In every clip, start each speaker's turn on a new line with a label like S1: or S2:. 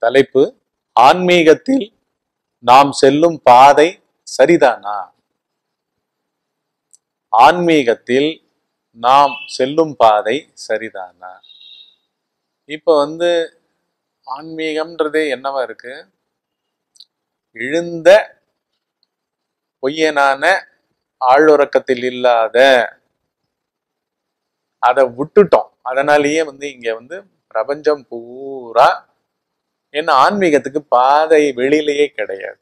S1: தலைப்பு ஆன்மீகத்தில் நாம் செல்லும் பாதை சரிதானா ஆன்மீகத்தில் நாம் செல்லும் பாதை சரிதானா இப்ப வந்து ஆன்மீகம்ன்றதே என்னவா இருக்கு இழுந்த பொய்யனான ஆழ்உறக்கத்தில் இல்லாத அதை விட்டுட்டோம் அதனாலேயே வந்து இங்க வந்து பிரபஞ்சம் பூரா என்ன ஆன்மீகத்துக்கு பாதை வெளியிலேயே கிடையாது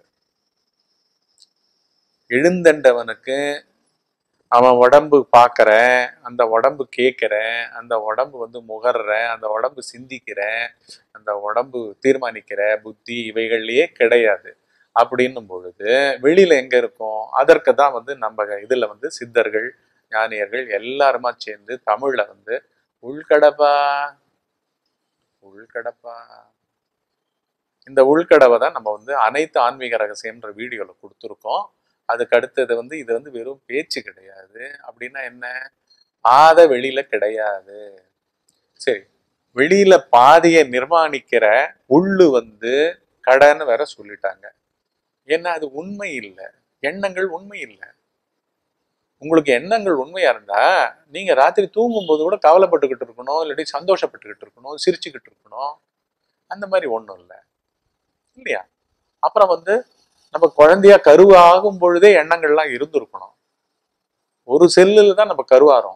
S1: எழுந்தண்டவனுக்கு அவன் உடம்பு பார்க்கற அந்த உடம்பு கேட்கிற அந்த உடம்பு வந்து முகர்ற அந்த உடம்பு சிந்திக்கிற அந்த உடம்பு தீர்மானிக்கிற புத்தி இவைகள்லயே கிடையாது அப்படின்னும் பொழுது வெளியில எங்க இருக்கும் அதற்கு தான் வந்து நம்ம இதுல வந்து சித்தர்கள் ஞானியர்கள் எல்லாருமா சேர்ந்து தமிழ்ல வந்து உள்கடப்பா உள்கடப்பா இந்த உள்கடவை தான் நம்ம வந்து அனைத்து ஆன்மீக ரகசியம்ன்ற வீடியோல கொடுத்துருக்கோம் அதுக்கு அடுத்தது வந்து இது வந்து வெறும் பேச்சு கிடையாது அப்படின்னா என்ன பாதை வெளியில கிடையாது சரி வெளியில பாதையை நிர்மாணிக்கிற உள்ளு வந்து கடைன்னு வேற சொல்லிட்டாங்க ஏன்னா அது உண்மை இல்லை எண்ணங்கள் உண்மை இல்லை உங்களுக்கு எண்ணங்கள் உண்மையா இருந்தா நீங்க ராத்திரி தூங்கும் போது கூட கவலைப்பட்டுக்கிட்டு இருக்கணும் இல்லாட்டி சந்தோஷப்பட்டுக்கிட்டு இருக்கணும் சிரிச்சுக்கிட்டு இருக்கணும் அந்த மாதிரி ஒண்ணும் இல்லை இல்லையா அப்புறம் வந்து நம்ம குழந்தையா கருவாகும் பொழுதே எண்ணங்கள்லாம் இருந்திருக்கணும் ஒரு செல்லுல தான் நம்ம கருவாறோம்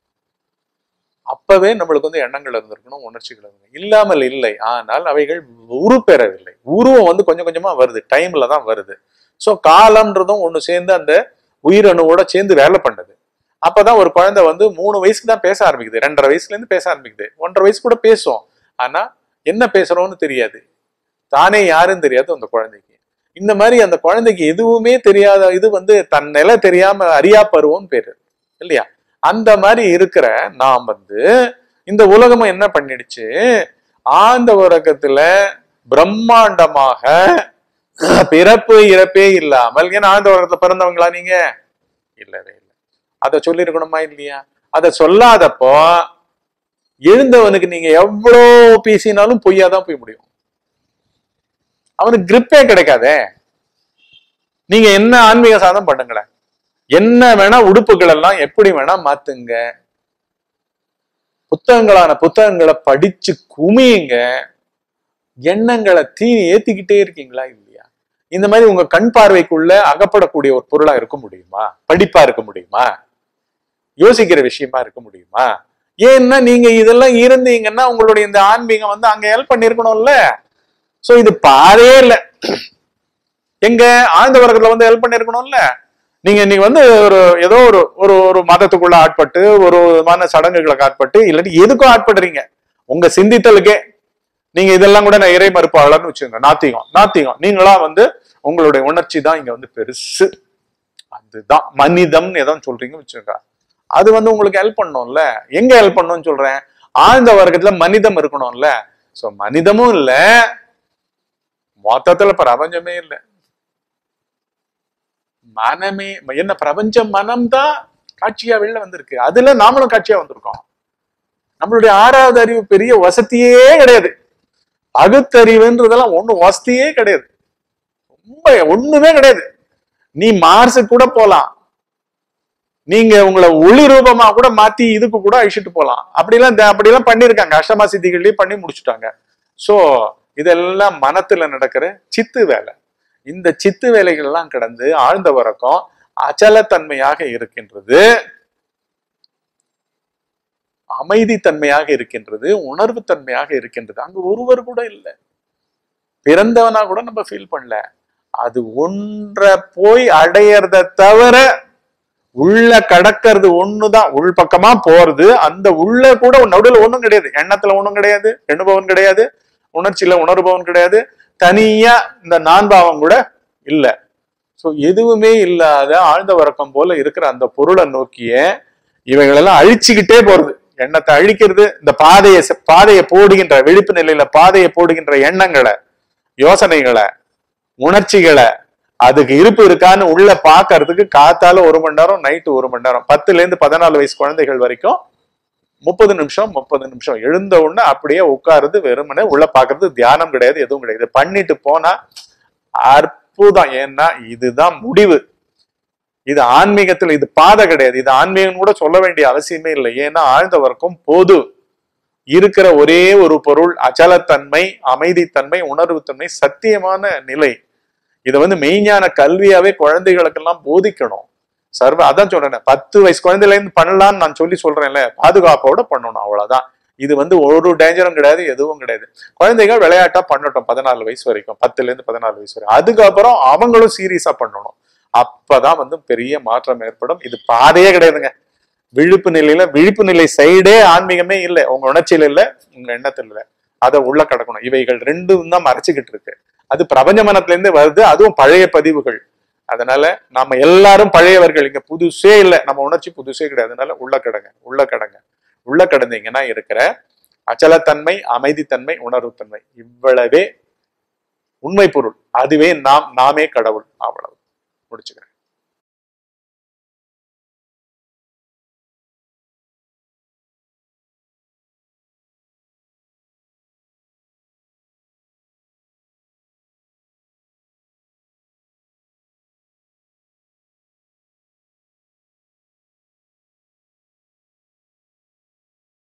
S1: அப்பவே நம்மளுக்கு வந்து எண்ணங்கள் இருந்திருக்கணும் உணர்ச்சிகள் இருந்திருக்கணும் இல்லாமல் இல்லை ஆனால் அவைகள் உரு பெறவில்லை உருவம் வந்து கொஞ்சம் கொஞ்சமா வருது டைம்ல தான் வருது ஸோ காலம்ன்றதும் ஒண்ணு சேர்ந்து அந்த உயிரணுவோட சேர்ந்து வேலை பண்ணுது அப்பதான் ஒரு குழந்தை வந்து மூணு வயசுக்கு தான் பேச ஆரம்பிக்குது ரெண்டரை வயசுல இருந்து பேச ஆரம்பிக்குது ஒன்றரை வயசு கூட பேசும் ஆனா என்ன பேசுறோம்னு தெரியாது தானே யாருன்னு தெரியாது அந்த குழந்தைக்கு இந்த மாதிரி அந்த குழந்தைக்கு எதுவுமே தெரியாத இது வந்து தன் நிலை தெரியாம அறியா பருவம் பேரு இல்லையா அந்த மாதிரி இருக்கிற நாம் வந்து இந்த உலகமும் என்ன பண்ணிடுச்சு ஆழ்ந்த உறக்கத்துல பிரம்மாண்டமாக பிறப்பு இறப்பே இல்லாமல் ஏன்னா ஆழ்ந்த உலகத்துல பிறந்தவங்களா நீங்க இல்லவே இல்லை அதை சொல்லியிருக்கணுமா இல்லையா அதை சொல்லாதப்போ எழுந்தவனுக்கு நீங்க எவ்வளோ பேசினாலும் பொய்யாதான் போய் முடியும் அவனுக்கு கிரிப்பே கிடைக்காதே நீங்க என்ன ஆன்மீக சாதம் பண்ணுங்களேன் என்ன வேணா உடுப்புகள் எல்லாம் எப்படி வேணா மாத்துங்க புத்தகங்களான புத்தகங்களை படிச்சு குமியுங்க எண்ணங்களை தீ ஏத்திக்கிட்டே இருக்கீங்களா இல்லையா இந்த மாதிரி உங்க கண் பார்வைக்குள்ள அகப்படக்கூடிய ஒரு பொருளா இருக்க முடியுமா படிப்பா இருக்க முடியுமா யோசிக்கிற விஷயமா இருக்க முடியுமா ஏன்னா நீங்க இதெல்லாம் இருந்தீங்கன்னா உங்களுடைய இந்த ஆன்மீகம் வந்து அங்க ஹெல்ப் பண்ணிருக்கணும்ல சோ இது பாதையே இல்ல எங்க ஆழ்ந்த வர்க்கத்துல வந்து ஹெல்ப் பண்ணிருக்கணும்ல நீங்க இன்னைக்கு வந்து ஒரு ஏதோ ஒரு ஒரு ஒரு மதத்துக்குள்ள ஆட்பட்டு ஒரு விதமான சடங்குகளுக்கு ஆட்பட்டு இல்லாட்டி எதுக்கும் ஆட்படுறீங்க உங்க சிந்தித்தலுக்கே நீங்க இதெல்லாம் கூட நான் இறை மறுப்பாளர்னு வச்சுங்க நாத்திகம் நாத்திகம் நீங்களா வந்து உங்களுடைய உணர்ச்சி தான் இங்க வந்து பெருசு அதுதான் மனிதம்னு ஏதோ சொல்றீங்க வச்சுங்க அது வந்து உங்களுக்கு ஹெல்ப் பண்ணும்ல எங்க ஹெல்ப் பண்ணும்னு சொல்றேன் ஆழ்ந்த வர்க்கத்துல மனிதம் இருக்கணும்ல சோ மனிதமும் இல்ல மொத்தத்துல பிரபஞ்சமே இல்லை மனமே என்ன பிரபஞ்ச மனம்தான் காட்சியா வெளில வந்திருக்கு அதுல நாமளும் காட்சியா வந்திருக்கோம் நம்மளுடைய ஆறாவது அறிவு பெரிய வசதியே கிடையாது பகுத்தறிவுன்றதெல்லாம் ஒண்ணும் வசதியே கிடையாது ரொம்ப ஒண்ணுமே கிடையாது நீ மார்ஸுக்கு கூட போலாம் நீங்க உங்களை ஒளி ரூபமா கூட மாத்தி இதுக்கு கூட அழிச்சிட்டு போலாம் அப்படிலாம் அப்படிலாம் பண்ணிருக்காங்க அஷ்டமா சித்திகள்லயும் பண்ணி முடிச்சுட்டாங்க சோ இதெல்லாம் மனத்துல நடக்கிற சித்து வேலை இந்த சித்து வேலைகள் எல்லாம் கடந்து ஆழ்ந்த வரக்கம் அச்சலத்தன்மையாக இருக்கின்றது அமைதி தன்மையாக இருக்கின்றது உணர்வு தன்மையாக இருக்கின்றது அங்க ஒருவர் கூட இல்லை பிறந்தவனா கூட நம்ம ஃபீல் பண்ணல அது ஒன்ற போய் அடையறத தவிர உள்ள கடக்கிறது ஒண்ணுதான் உள் பக்கமா போறது அந்த உள்ள கூட நடுவில் ஒண்ணும் கிடையாது எண்ணத்துல ஒண்ணும் கிடையாது எண்ணுபவன் கிடையாது உணர்ச்சியில உணர்பவன் கிடையாது தனியா இந்த நான்பாவம் கூட இல்ல சோ எதுவுமே இல்லாத ஆழ்ந்த வரக்கம் போல இருக்கிற அந்த பொருளை நோக்கிய இவைகளெல்லாம் அழிச்சுக்கிட்டே போறது எண்ணத்தை அழிக்கிறது இந்த பாதையை பாதையை போடுகின்ற விழிப்பு நிலையில பாதையை போடுகின்ற எண்ணங்களை யோசனைகளை உணர்ச்சிகளை அதுக்கு இருப்பு இருக்கான்னு உள்ள பாக்குறதுக்கு காத்தால ஒரு மணி நேரம் நைட்டு ஒரு மணி நேரம் பத்துல இருந்து பதினாலு வயசு குழந்தைகள் வரைக்கும் முப்பது நிமிஷம் முப்பது நிமிஷம் எழுந்த உடனே அப்படியே உட்காருது வெறுமனே உள்ள பாக்குறது தியானம் கிடையாது எதுவும் கிடையாது இதை பண்ணிட்டு போனா அற்புதம் ஏன்னா இதுதான் முடிவு இது ஆன்மீகத்துல இது பாதை கிடையாது இது ஆன்மீகம் கூட சொல்ல வேண்டிய அவசியமே இல்லை ஏன்னா ஆழ்ந்தவர்க்கும் பொது இருக்கிற ஒரே ஒரு பொருள் அச்சலத்தன்மை அமைதித்தன்மை உணர்வுத்தன்மை சத்தியமான நிலை இதை வந்து மெய்ஞான கல்வியாவே குழந்தைகளுக்கெல்லாம் போதிக்கணும் சர்வ அதான் சொல்றேன் பத்து வயசு குழந்தையில இருந்து பண்ணலாம்னு நான் சொல்லி சொல்றேன்ல பாதுகாப்போட பண்ணணும் அவ்வளவுதான் இது வந்து ஒரு டேஞ்சரும் கிடையாது எதுவும் கிடையாது குழந்தைகள் விளையாட்டா பண்ணட்டும் பதினாலு வயசு வரைக்கும் பத்துல இருந்து பதினாலு வயசு வரைக்கும் அதுக்கப்புறம் அவங்களும் சீரியஸா பண்ணணும் அப்பதான் வந்து பெரிய மாற்றம் ஏற்படும் இது பாதையே கிடையாதுங்க விழிப்பு நிலையில விழிப்பு நிலை சைடே ஆன்மீகமே இல்லை உங்க உணர்ச்சியில இல்ல உங்க எண்ணத்துல இல்ல அதை உள்ள கடக்கணும் இவைகள் ரெண்டும் தான் மறைச்சுக்கிட்டு இருக்கு அது பிரபஞ்ச மனத்துல இருந்து வருது அதுவும் பழைய பதிவுகள் அதனால நாம எல்லாரும் பழையவர்கள் இங்க புதுசே இல்லை நம்ம உணர்ச்சி புதுசே கிடையாது அதனால உள்ள கடங்க உள்ள கடங்க உள்ள கடந்தீங்கன்னா இருக்கிற அச்சலத்தன்மை அமைதித்தன்மை உணர்வுத்தன்மை இவ்வளவே உண்மை பொருள் அதுவே நாம் நாமே கடவுள் அவ்வளவு முடிச்சுக்கிறேன்